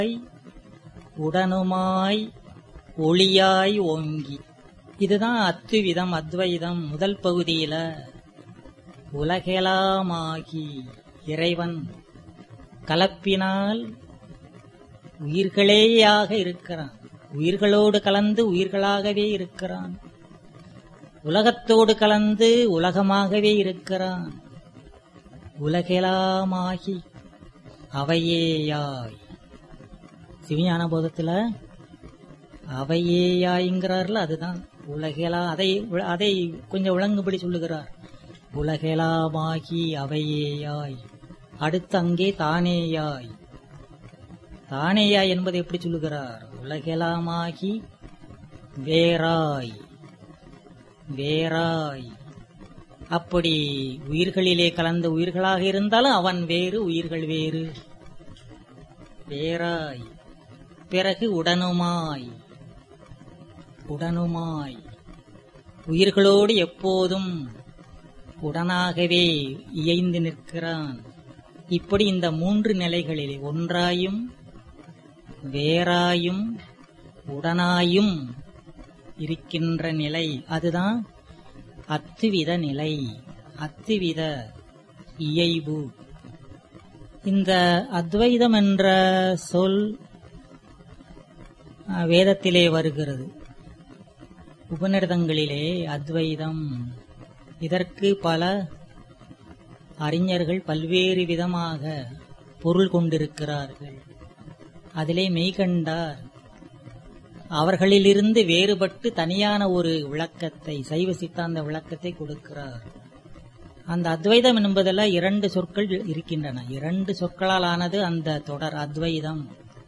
உடனுமாய் ஒளியாய் ஓங்கி இதுதான் அத்துவிதம் அத்வைதம் முதல் பகுதியில உலகெலாமாகி இறைவன் கலப்பினால் உயிர்களேயாக இருக்கிறான் உயிர்களோடு கலந்து உயிர்களாகவே இருக்கிறான் உலகத்தோடு கலந்து உலகமாகவே இருக்கிறான் உலகெலாமாகி அவையேயாய் சிவஞான போதத்துல அவையேயாய்ங்கிறார்ல அதுதான் உலகெலா அதை அதை கொஞ்சம் விளங்குபடி சொல்லுகிறார் உலகெலாமாகி அவையேயாய் அடுத்து அங்கே தானேயாய் தானேயாய் என்பதை எப்படி சொல்லுகிறார் உலகெலாமாகி வேறாய் வேறாய் அப்படி உயிர்களிலே கலந்த உயிர்களாக இருந்தாலும் அவன் வேறு உயிர்கள் வேறு வேறாய் பிறகு உடனுமாய் உடனுமாய் உயிர்களோடு எப்போதும் உடனாகவே இயைந்து நிற்கிறான் இப்படி இந்த மூன்று நிலைகளிலே ஒன்றாயும் வேறாயும் உடனாயும் இருக்கின்ற நிலை அதுதான் அத்துவித நிலை அத்துவித இயைபு இந்த அத்வைதம் என்ற சொல் அஹ், வேதத்திலே வருகிறது உபநிடதங்களிலே அத்வைதம் இதற்கு பல அறிஞர்கள் பல்வேறு விதமாக பொருள் கொண்டிருக்கிறார்கள் அதிலே மெய்கண்டார் அவர்களிலிருந்து வேறுபட்டு தனியான ஒரு விளக்கத்தை சைவ சித்தாந்த விளக்கத்தை கொடுக்கிறார் அந்த அத்வைதம் என்பதில் இரண்டு சொற்கள் இருக்கின்றன இரண்டு சொற்களால் ஆனது அந்த தொடர் அத்வைதம்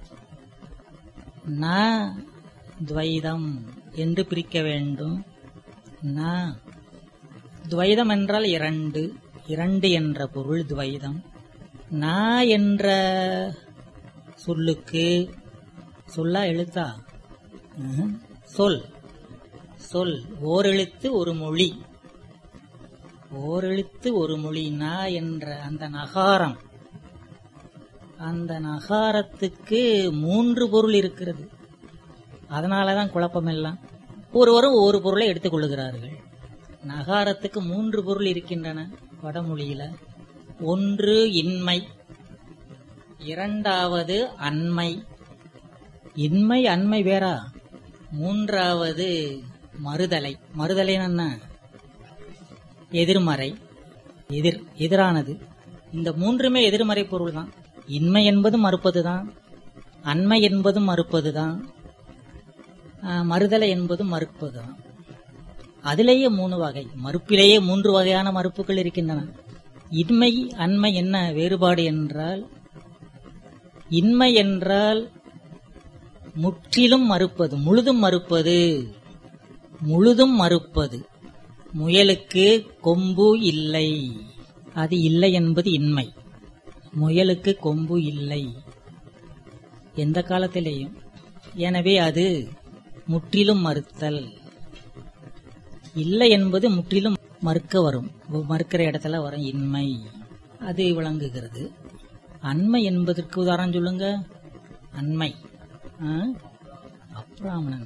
ந துவைதம் என்று பிரிக்க வேண்டும் ந துவைதம் என்றால் இரண்டு இரண்டு என்ற பொருள் துவைதம் ந என்ற சொல்லுக்கு சொல்லா எழுத்தா ம்ஹும். சொல் சொல் ஓரெழுத்து ஒரு மொழி ஓரெழுத்து ஒரு மொழி ந என்ற அந்த நகாரம் அந்த நகாரத்துக்கு மூன்று பொருள் இருக்கிறது அதனாலதான் குழப்பம் எல்லாம் ஒருவரும் ஒரு பொருளை எடுத்துக் கொள்ளுகிறார்கள் நகாரத்துக்கு மூன்று பொருள் இருக்கின்றன வடமொழியில ஒன்று இன்மை இரண்டாவது அண்மை இன்மை அண்மை வேறா மூன்றாவது மறுதலை மறுதலை என்ன எதிர்மறை எதிர் எதிரானது இந்த மூன்றுமே எதிர்மறை பொருள் தான் இன்மை என்பதும் மறுப்பதுதான் அண்மை என்பதும் மறுப்பதுதான் ஆஹ், மறுதலை என்பதும் மறுப்பதுதான் அதிலேயே மூணு வகை மறுப்பிலேயே மூன்று வகையான மறுப்புகள் இருக்கின்றன இன்மை அண்மை என்ன வேறுபாடு என்றால் இன்மை என்றால் முற்றிலும் மறுப்பது முழுதும் மறுப்பது முழுதும் மறுப்பது முயலுக்கு கொம்பு இல்லை அது இல்லை என்பது இன்மை முயலுக்கு கொம்பு இல்லை எந்த காலத்திலேயும் எனவே அது முற்றிலும் மறுத்தல் இல்லை என்பது முற்றிலும் மறுக்க வரும் மறுக்கிற இடத்துல வரும் இன்மை அது விளங்குகிறது அண்மை என்பதற்கு உதாரணம் சொல்லுங்க அண்மை ஆ? அப்ராமணன்